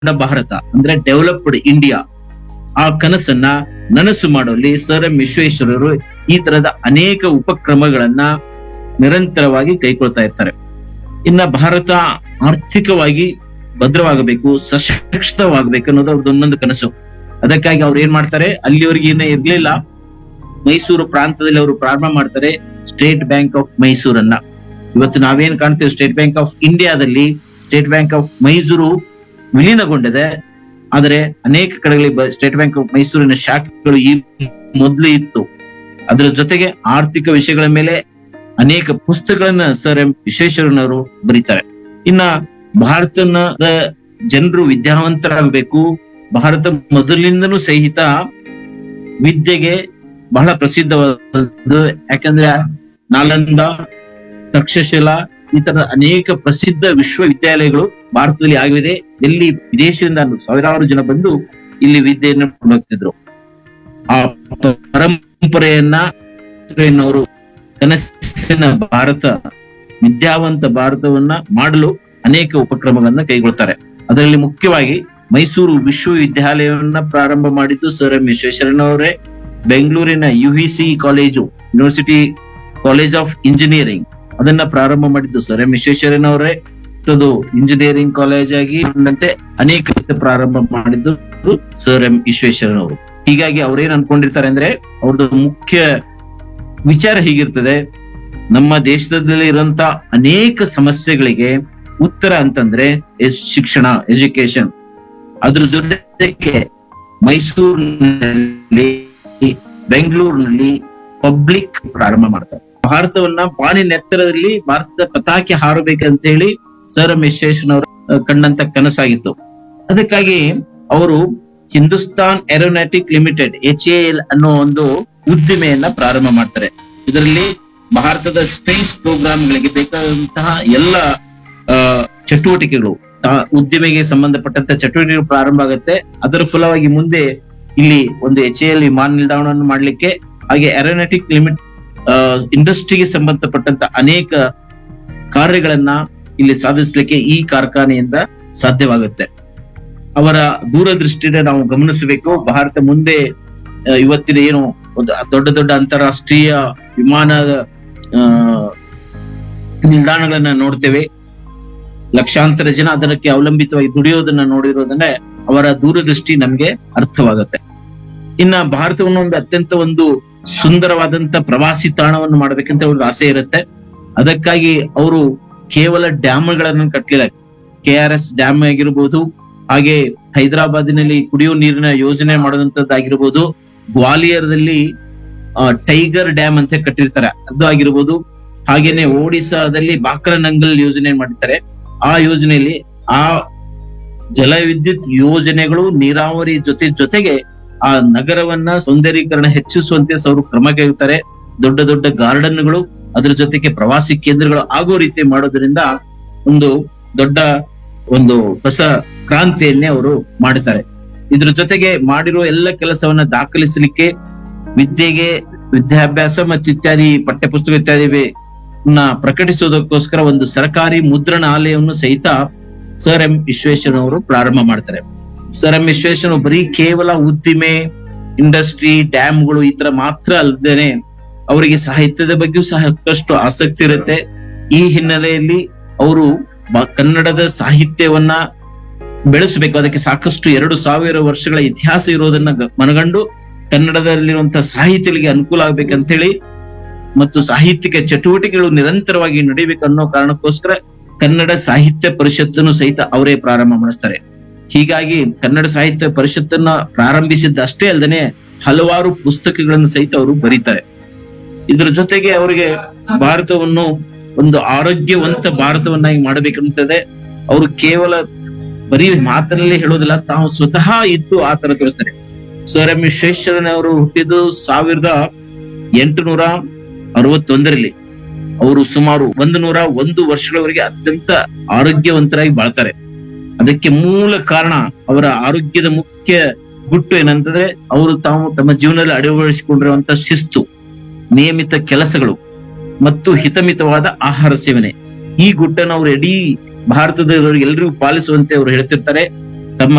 ಭಾರತ ಅಂದ್ರೆ developed India ಆ ಕನಸನ್ನ ನನಸು ಮಾಡುವಲ್ಲಿ ಸರ್ ಎಂ ವಿಶ್ವೇಶ್ವರರು ಈ ತರದ ಅನೇಕ ಉಪಕ್ರಮಗಳನ್ನ ನಿರಂತರವಾಗಿ ಕೈಗೊಳ್ತಾ ಇರ್ತಾರೆ ಇನ್ನ ಭಾರತ ಆರ್ಥಿಕವಾಗಿ ಭದ್ರವಾಗಬೇಕು ಸಶಕ್ತವಾಗಬೇಕು ಅನ್ನೋದು ಅವ್ರದ್ದು ಒಂದೊಂದು ಕನಸು ಅದಕ್ಕಾಗಿ ಅವ್ರು ಏನ್ ಮಾಡ್ತಾರೆ ಅಲ್ಲಿವರೆಗೆ ಏನೇ ಇರ್ಲಿಲ್ಲ ಮೈಸೂರು ಪ್ರಾಂತದಲ್ಲಿ ಅವರು ಪ್ರಾರಂಭ ಮಾಡ್ತಾರೆ ಸ್ಟೇಟ್ ಬ್ಯಾಂಕ್ ಆಫ್ ಮೈಸೂರನ್ನ ಇವತ್ತು ನಾವೇನ್ ಕಾಣ್ತೇವೆ ಸ್ಟೇಟ್ ಬ್ಯಾಂಕ್ ಆಫ್ ಇಂಡಿಯಾದಲ್ಲಿ ಸ್ಟೇಟ್ ಬ್ಯಾಂಕ್ ಆಫ್ ಮೈಸೂರು ವಿಲೀನಗೊಂಡಿದೆ ಆದರೆ ಅನೇಕ ಕಡೆಗಳಲ್ಲಿ ಸ್ಟೇಟ್ ಬ್ಯಾಂಕ್ ಆಫ್ ಮೈಸೂರಿನ ಶಾಖೆಗಳು ಈ ಮೊದಲು ಇತ್ತು ಅದರ ಜೊತೆಗೆ ಆರ್ಥಿಕ ವಿಷಯಗಳ ಮೇಲೆ ಅನೇಕ ಪುಸ್ತಕಗಳನ್ನ ಸರ್ ಎಂ ವಿಶ್ವೇಶ್ವರನವರು ಬರೀತಾರೆ ಇನ್ನ ಭಾರತದ ಜನರು ವಿದ್ಯಾವಂತರಾಗಬೇಕು ಭಾರತ ಮೊದಲಿಂದನೂ ಸಹಿತ ವಿದ್ಯೆಗೆ ಬಹಳ ಪ್ರಸಿದ್ಧವಾದದ್ದು ಯಾಕಂದ್ರೆ ನಾಲಂದ ತಕ್ಷಶಿಲಾ ಈ ತರ ಅನೇಕ ಪ್ರಸಿದ್ಧ ವಿಶ್ವವಿದ್ಯಾಲಯಗಳು ಭಾರತದಲ್ಲಿ ಆಗಿದೆ ಎಲ್ಲಿ ವಿದೇಶದಿಂದ ಸಾವಿರಾರು ಜನ ಬಂದು ಇಲ್ಲಿ ವಿದ್ಯೆಯನ್ನು ಹೋಗ್ತಿದ್ರು ಆ ಪರಂಪರೆಯನ್ನ ಅವರು ಕನಸಿನ ಭಾರತ ವಿದ್ಯಾವಂತ ಭಾರತವನ್ನ ಮಾಡಲು ಅನೇಕ ಉಪಕ್ರಮಗಳನ್ನ ಕೈಗೊಳ್ತಾರೆ ಅದರಲ್ಲಿ ಮುಖ್ಯವಾಗಿ ಮೈಸೂರು ವಿಶ್ವವಿದ್ಯಾಲಯವನ್ನ ಪ್ರಾರಂಭ ಮಾಡಿದ್ದು ಸರ್ ಎಂ ವಿಶ್ವೇಶ್ವರಯ್ಯನವರೇ ಬೆಂಗಳೂರಿನ UVC college University College of Engineering ಅದನ್ನ ಪ್ರಾರಂಭ ಮಾಡಿದ್ದು ಸರ್ ಎಂ ವಿಶ್ವೇಶ್ವರಯ್ಯನವರೇ ಅದು ಇಂಜಿನಿಯರಿಂಗ್ ಕಾಲೇಜ್ ಆಗಿ ಕೊಂಡಂತೆ ಅನೇಕ ಪ್ರಾರಂಭ ಮಾಡಿದ್ದು ಸರ್ ಎಂ ವಿಶ್ವೇಶ್ವರಯ್ಯನವರು ಹೀಗಾಗಿ ಅವ್ರೇನ್ ಅನ್ಕೊಂಡಿರ್ತಾರೆ ಅಂದ್ರೆ ಅವ್ರದ್ದು ಮುಖ್ಯ ವಿಚಾರ ಹೀಗಿರ್ತದೆ ನಮ್ಮ ದೇಶದಲ್ಲಿ ಇರುವಂತ ಅನೇಕ ಸಮಸ್ಯೆಗಳಿಗೆ ಉತ್ತರ ಅಂತಂದ್ರೆ ಎಸ್- ಶಿಕ್ಷಣ ಎಜುಕೇಶನ್ ಅದ್ರ ಜೊತೆಗೆ ಮೈಸೂರಿನಲ್ಲಿ ಬೆಂಗಳೂರಿನಲ್ಲಿ ಪಬ್ಲಿಕ್ ಪ್ರಾರಂಭ ಮಾಡ್ತಾರೆ ಭಾರತವನ್ನ ಬಾಣಿ ನೆತ್ತರದಲ್ಲಿ ಭಾರತದ ಪತಾಕೆ ಹಾರಬೇಕಂತ ಹೇಳಿ ಸರ್ ಎಂ ವಿಶ್ವೇಶ್ವರಯ್ಯನವರು ಅಹ್, ಕಂಡಂತ ಕನಸಾಗಿತ್ತು ಅದಕ್ಕಾಗಿ ಅವರು Hindustan Aeronautic Limited H A L ಅನ್ನೋ ಒಂದು ಉದ್ದಿಮೆಯನ್ನ ಪ್ರಾರಂಭ ಮಾಡ್ತಾರೆ ಇದರಲ್ಲಿ ಭಾರತದ ಸ್ಪೇಸ್ ಪ್ರೋಗ್ರಾಮ್ಗಳಿಗೆ ಬೇಕಾದಂತಹ ಎಲ್ಲ ಆ, ಚಟುವಟಿಕೆಗಳು ತಾ- ಉದ್ದಿಮೆಗೆ ಸಂಬಂಧಪಟ್ಟಂತ ಚಟುವಟಿಕೆಗಳು ಪ್ರಾರಂಭ ಆಗುತ್ತೆ ಅದರ ಫಲವಾಗಿ ಮುಂದೆ ಇಲ್ಲಿ ಒಂದು ಎಚ್ ಎಲ್ ವಿಮಾನ ನಿಲ್ದಾಣವನ್ನು ಮಾಡ್ಲಿಕ್ಕೆ ಹಾಗೆ ಏರೋನಾಟಿಕ್ ಲಿಮಿಟ್ ಇಂಡಸ್ಟ್ರಿಗೆ ಸಂಬಂಧಪಟ್ಟಂತ ಅನೇಕ ಕಾರ್ಯಗಳನ್ನ ಇಲ್ಲಿ ಸಾಧಿಸ್ಲಿಕ್ಕೆ ಈ ಕಾರ್ಖಾನೆಯಿಂದ ಸಾಧ್ಯವಾಗುತ್ತೆ ಅವರ ದೂರದೃಷ್ಟಿನ ನಾವು ಗಮನಿಸಬೇಕು ಭಾರತ ಮುಂದೆ ಆ, ಇವತ್ತಿನ ಏನು ಒಂದು ದೊಡ್ಡ ದೊಡ್ಡ ಅಂತಾರಾಷ್ಟ್ರೀಯ ವಿಮಾನದ ಆ, ನಿಲ್ದಾಣಗಳನ್ನ ನೋಡ್ತೇವೆ ಲಕ್ಷಾಂತರ ಜನ ಅದಕ್ಕೆ ಅವಲಂಬಿತವಾಗಿ ದುಡಿಯೋದನ್ನ ನೋಡಿರೋದನ್ನ ಅವರ ದೂರದೃಷ್ಟಿ ನಮ್ಗೆ ಅರ್ಥವಾಗುತ್ತೆ ಇನ್ನ ಭಾರತವನ್ನು ಒಂದು ಅತ್ಯಂತ ಒಂದು ಸುಂದರವಾದಂತ ಪ್ರವಾಸಿ ತಾಣವನ್ನು ಮಾಡ್ಬೇಕಂತ ಅವ್ರದ್ದು ಆಸೆ ಇರುತ್ತೆ ಅದಕ್ಕಾಗಿ ಅವರು ಕೇವಲ ಡ್ಯಾಮ್ಗಳನ್ನು ಕಟ್ಟಲಿಲ್ಲ ಕೆ ಆರ್ ಎಸ್ ಡ್ಯಾಮ್ ಆಗಿರ್ಬೋದು ಹಾಗೆ ಹೈದರಾಬಾದಿನಲ್ಲಿ ಕುಡಿಯೋ ನೀರಿನ ಯೋಜನೆ ಮಾಡುವಂತದ್ದಾಗಿರ್ಬೋದು ಗ್ವಾಲಿಯರ್ದಲ್ಲಿ ಆ, ಟೈಗರ್ ಡ್ಯಾಮ್ ಅಂತ ಕಟ್ಟಿರ್ತಾರೆ ಅದು ಆಗಿರ್ಬೋದು ಹಾಗೇನೆ ಒಡಿಸಾದಲ್ಲಿ ಬಾಕ್ರನಂಗಲ್ ಯೋಜನೆ ಮಾಡಿರ್ತಾರೆ ಆ ಯೋಜನೆಯಲ್ಲಿ ಆ ಜಲವಿದ್ಯುತ್ ಯೋಜನೆಗಳು ನೀರಾವರಿ ಜೊತೆ ಜೊತೆಗೆ ಆ ನಗರವನ್ನ ಸೌಂದರ್ಯೀಕರಣ ಹೆಚ್ಚಿಸುವಂತೆ ಅವರು ಕ್ರಮ ಕೈಗೊಳ್ತಾರೆ ದೊಡ್ಡ ದೊಡ್ಡ ಗಾರ್ಡನ್ಗಳು ಅದ್ರ ಜೊತೆಗೆ ಪ್ರವಾಸಿ ಕೇಂದ್ರಗಳು ಆಗೋ ರೀತಿ ಮಾಡೋದ್ರಿಂದ ಒಂದು ದೊಡ್ಡ ಒಂದು ಹೊಸ ಕ್ರಾಂತಿಯನ್ನೇ ಅವರು ಮಾಡುತ್ತಾರೆ ಇದ್ರ ಜೊತೆಗೆ ಮಾಡಿರುವ ಎಲ್ಲ ಕೆಲಸವನ್ನ ದಾಖಲಿಸಲಿಕ್ಕೆ ವಿದ್ಯೆಗೆ ವಿದ್ಯಾಭ್ಯಾಸ ಮತ್ತು ಇತ್ಯಾದಿ ಪಠ್ಯಪುಸ್ತಕ ಇತ್ಯಾದಿ ನ ಪ್ರಕಟಿಸುವುದಕ್ಕೋಸ್ಕರ ಒಂದು ಸರ್ಕಾರಿ ಮುದ್ರಣಾಲಯವನ್ನು ಸಹಿತ ಸರ್ ಎಂ ವಿಶ್ವೇಶ್ವರಯ್ಯನವರು ಪ್ರಾರಂಭ ಮಾಡ್ತಾರೆ ಸರ್ ಎಂ ವಿಶ್ವೇಶ್ವರಯ್ಯನವರು ಬರೀ ಕೇವಲ ಉದ್ದಿಮೆ ಇಂಡಸ್ಟ್ರಿ ಡ್ಯಾಮ್ಗಳು ಈ ತರ ಮಾತ್ರ ಅಲ್ಲದೇನೆ ಅವರಿಗೆ ಸಾಹಿತ್ಯದ ಬಗ್ಗೆಯೂ ಸಾಕಷ್ಟು ಆಸಕ್ತಿ ಇರುತ್ತೆ ಈ ಹಿನ್ನೆಲೆಯಲ್ಲಿ ಅವರು ಬ- ಕನ್ನಡದ ಸಾಹಿತ್ಯವನ್ನ ಬೆಳೆಸಬೇಕು ಅದಕ್ಕೆ ಸಾಕಷ್ಟು ಎರಡು ಸಾವಿರ ವರ್ಷಗಳ ಇತಿಹಾಸ ಇರೋದನ್ನ ಗ- ಮನಗಂಡು ಕನ್ನಡದಲ್ಲಿರುವಂತಹ ಸಾಹಿತ್ಯಗಳಿಗೆ ಅನುಕೂಲ ಆಗ್ಬೇಕಂತ ಹೇಳಿ ಮತ್ತು ಸಾಹಿತ್ಯಿಕ ಚಟುವಟಿಕೆಗಳು ನಿರಂತರವಾಗಿ ನಡೀಬೇಕು ಅನ್ನೋ ಕಾರಣಕ್ಕೋಸ್ಕರ ಕನ್ನಡ ಸಾಹಿತ್ಯ ಪರಿಷತ್ತನ್ನು ಸಹಿತ ಅವರೇ ಪ್ರಾರಂಭ ಮಾಡಿಸ್ತಾರೆ ಹೀಗಾಗಿ ಕನ್ನಡ ಸಾಹಿತ್ಯ ಪರಿಷತ್ತನ್ನ ಪ್ರಾರಂಭಿಸಿದ್ದಷ್ಟೇ ಅಲ್ಲದೆ ಹಲವಾರು ಪುಸ್ತಕಗಳನ್ನು ಸಹಿತ ಅವರು ಬರೀತಾರೆ ಇದ್ರ ಜೊತೆಗೆ ಅವರಿಗೆ ಭಾರತವನ್ನು ಒಂದು ಆರೋಗ್ಯವಂತ ಭಾರತವನ್ನಾಗಿ ಮಾಡಬೇಕಂತದೆ ಅವರು ಕೇವಲ ಬರೀ ಮಾತಿನಲ್ಲಿ ಹೇಳೋದಿಲ್ಲ ತಾವು ಸ್ವತಃ ಇದ್ದು ಆ ತರ ತೋರಿಸ್ತಾರೆ ಸರ್ ಎಂ ವಿಶ್ವೇಶ್ವರಯ್ಯನವರು ಹುಟ್ಟಿದ್ದು ಸಾವಿರದ ಎಂಟುನೂರ ಅರವತ್ತೊಂದರಲ್ಲಿ ಅವರು ಸುಮಾರು ಒಂದು ನೂರ ಒಂದು ವರ್ಷಗಳವರೆಗೆ ಅತ್ಯಂತ ಆರೋಗ್ಯವಂತರಾಗಿ ಬಾಳ್ತಾರೆ ಅದಕ್ಕೆ ಮೂಲ ಕಾರಣ ಅವರ ಆರೋಗ್ಯದ ಮುಖ್ಯ ಗುಟ್ಟು ಏನಂತಂದ್ರೆ ಅವರು ತಾವು ತಮ್ಮ ಜೀವನದಲ್ಲಿ ಅಳವಡಿಸಿಕೊಂಡಿರುವಂತ ಶಿಸ್ತು ನಿಯಮಿತ ಕೆಲಸಗಳು ಮತ್ತು ಹಿತಮಿತವಾದ ಆಹಾರ ಸೇವನೆ ಈ ಗುಟ್ಟನ್ನು ಅವರು ಇಡೀ ಭಾರತದ ಎಲ್ಲರಿಗೂ ಪಾಲಿಸುವಂತೆ ಅವರು ಹೇಳ್ತಿರ್ತಾರೆ